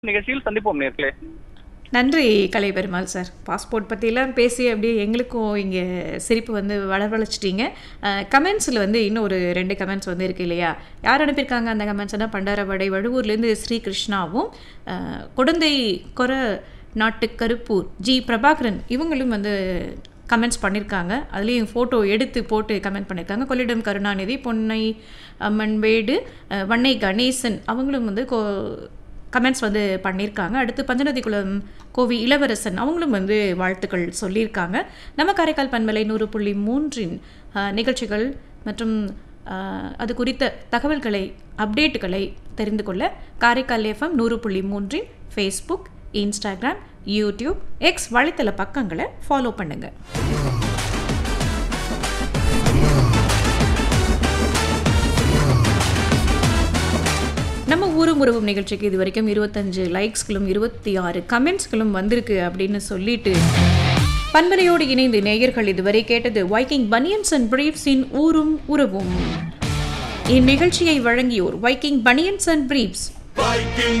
நிகழ்ச்சியில் சந்திப்போம் நேர்களே நன்றி கலை பெருமாள் சார் பாஸ்போர்ட் பற்றிலாம் பேசி அப்படியே எங்களுக்கும் இங்கே சிரிப்பு வந்து வளர்வழைச்சிட்டீங்க கமெண்ட்ஸில் வந்து இன்னும் ஒரு ரெண்டு கமெண்ட்ஸ் வந்து இருக்கு இல்லையா யார் அனுப்பியிருக்காங்க அந்த கமெண்ட்ஸ்னா பண்டாரவடை வடுவூர்லேருந்து ஸ்ரீ கிருஷ்ணாவும் அஹ், குடந்தை கொர நாட்டு கருப்பூர் ஜி பிரபாகரன் இவங்களும் வந்து கமெண்ட்ஸ் பண்ணியிருக்காங்க அதுலேயும் ஃபோட்டோ எடுத்து போட்டு கமெண்ட் பண்ணியிருக்காங்க கொள்ளிடம் கருணாநிதி பொன்னை அம்மன் வேடு அஹ், வன்னை கணேசன் அவங்களும் வந்து கோ கமெண்ட்ஸ் வந்து பண்ணியிருக்காங்க அடுத்து பஞ்சநதிக்குளம் கோவி இளவரசன் அவங்களும் வந்து வாழ்த்துக்கள் சொல்லியிருக்காங்க நம்ம காரைக்கால் பண்பலை நூறு புள்ளி மூன்றின் அஹ், நிகழ்ச்சிகள் மற்றும் அஹ், அது குறித்த தகவல்களை அப்டேட்டுகளை தெரிந்து கொள்ள காரைக்கால் எஃப்எம் நூறு புள்ளி மூன்றின் ஃபேஸ்புக் இன்ஸ்டாகிராம் யூடியூப் எக்ஸ் வலைத்தள பக்கங்களை ஃபாலோ பண்ணுங்கள் நம்ம ஊரும் உறவும் நிகழ்ச்சிக்கு இது வரைக்கும் இருபத்தஞ்சு லைக்ஸ்களும் இருபத்தி ஆறு கமெண்ட்ஸ்களும் வந்திருக்கு அப்படின்னு சொல்லிட்டு பண்பலையோடு இணைந்து நேயர்கள் இதுவரை கேட்டது வைக்கிங் பனியன்ஸ் அண்ட் பிரீப்ஸின் ஊரும் உறவும் இந்நிகழ்ச்சியை வழங்கியோர் Viking banians and briefs Viking